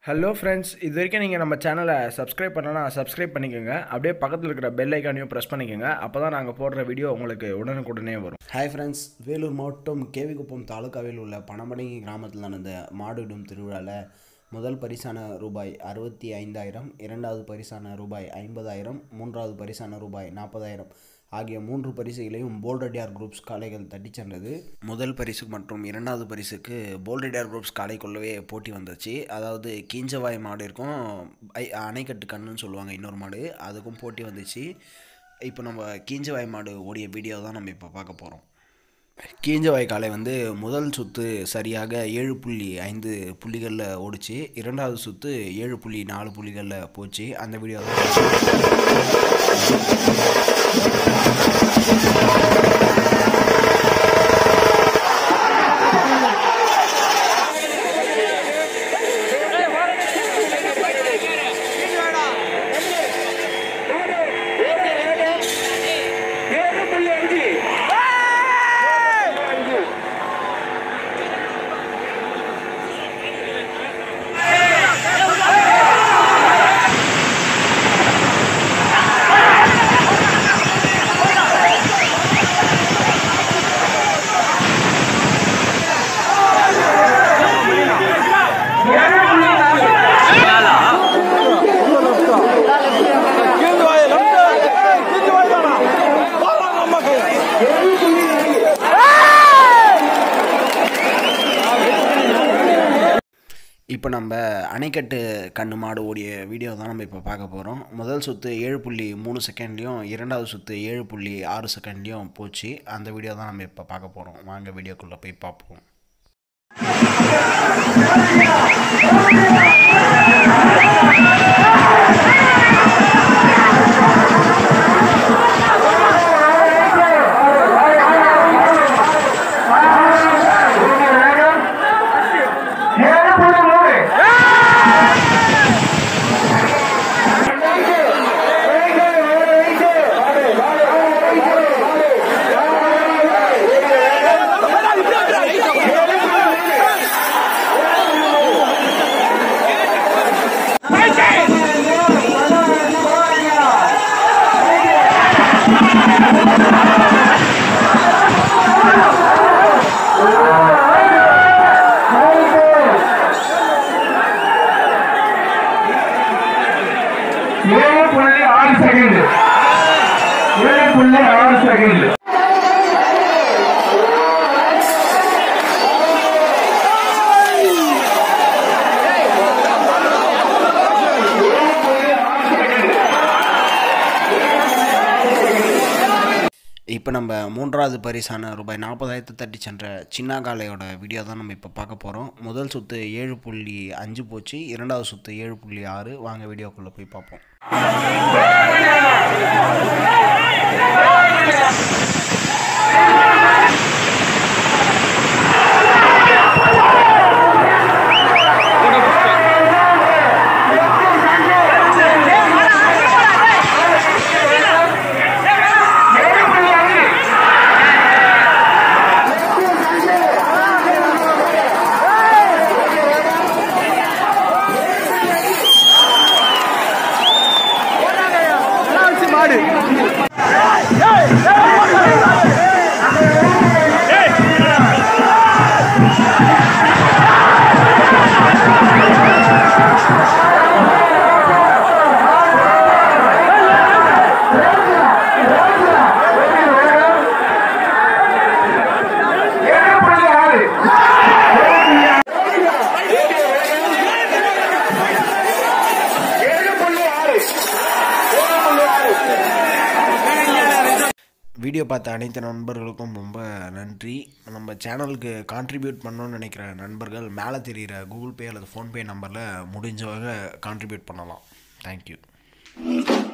hello friends இது வரைக்கும் நீங்கள் நம்ம சேனலை சப்ஸ்கிரைப் பண்ணலன்னா சப்ஸ்கிரைப் பண்ணிக்கோங்க அப்படியே பக்கத்தில் இருக்கிற பெல் ஐக்கானையும் ப்ரெஸ் பண்ணிக்கோங்க அப்போ தான் நாங்கள் போடுற வீடியோ உங்களுக்கு உடனுக்குடனே வரும் ஹாய் ஃப்ரெண்ட்ஸ் வேலூர் மாவட்டம் கேவிக்குப்பம் தாலுக்காவில் உள்ள பணமடங்கி கிராமத்தில் நடந்த மாடுவிடும் திருவிழாவில் முதல் பரிசான ரூபாய் அறுபத்தி ஐந்தாயிரம் இரண்டாவது பரிசான ரூபாய் ஐம்பதாயிரம் மூன்றாவது பரிசான ரூபாய் நாற்பதாயிரம் ஆகிய மூன்று பரிசுகளையும் போல்ரெட்டியார் குரூப்ஸ் காளைகள் தட்டிச் சென்றது முதல் பரிசு மற்றும் இரண்டாவது பரிசுக்கு போல்ரெட்டியார் குரூப்ஸ் காளைக்குள்ளவே போட்டி வந்துச்சு அதாவது கீஞ்சவாய் மாடு இருக்கும் ஐ அணைக்கட்டு கண்ணுன்னு சொல்லுவாங்க இன்னொரு மாடு அதுக்கும் போட்டி வந்துச்சு இப்போ நம்ம கீஞ்சவாய் மாடு ஓடிய வீடியோ தான் நம்ம இப்போ பார்க்க போகிறோம் கீஞ்சவாய் காளை வந்து முதல் சுத்து சரியாக ஏழு புள்ளி ஐந்து புள்ளிகளில் ஓடிச்சு இரண்டாவது சுத்து ஏழு புள்ளி நாலு புள்ளிகளில் போச்சு அந்த வீடியோ தான் இப்போ நம்ம அணைக்கட்டு கண்ணு மாடு ஓடிய வீடியோ தான் நம்ம இப்போ பார்க்க போகிறோம் முதல் சுற்று ஏழு புள்ளி மூணு செகண்ட்லேயும் இரண்டாவது சுற்று ஏழு புள்ளி ஆறு செகண்ட்லேயும் போச்சு அந்த வீடியோ தான் நம்ம இப்போ பார்க்க போகிறோம் வாங்க வீடியோக்குள்ளே போய் பார்ப்போம் ஏழு புள்ளி ஆறு செகண்ட் ஏழு புள்ளி ஆறு செகண்ட் இப்போ நம்ம மூன்றாவது பரிசான ரூபாய் நாற்பதாயிரத்து தட்டி சென்ற சின்ன காளையோட வீடியோ தான் நம்ம இப்போ பார்க்க போகிறோம் முதல் சுற்று ஏழு புள்ளி அஞ்சு போச்சு இரண்டாவது சுற்று ஏழு புள்ளி ஆறு வாங்க வீடியோக்குள்ளே போய் பார்ப்போம் ஏழு புள்ளி ஆறு ஏழு புள்ளி ஆறு ஏழு புள்ளி ஆறு வீடியோ பார்த்த அனைத்து நண்பர்களுக்கும் ரொம்ப நன்றி நம்ம சேனலுக்கு கான்ட்ரிபியூட் பண்ணணும்னு நினைக்கிற நண்பர்கள் மேலே தெரிகிற கூகுள் பே அல்லது ஃபோன்பே நம்பரில் முடிஞ்ச வகை கான்ட்ரிபியூட் பண்ணலாம் தேங்க்யூ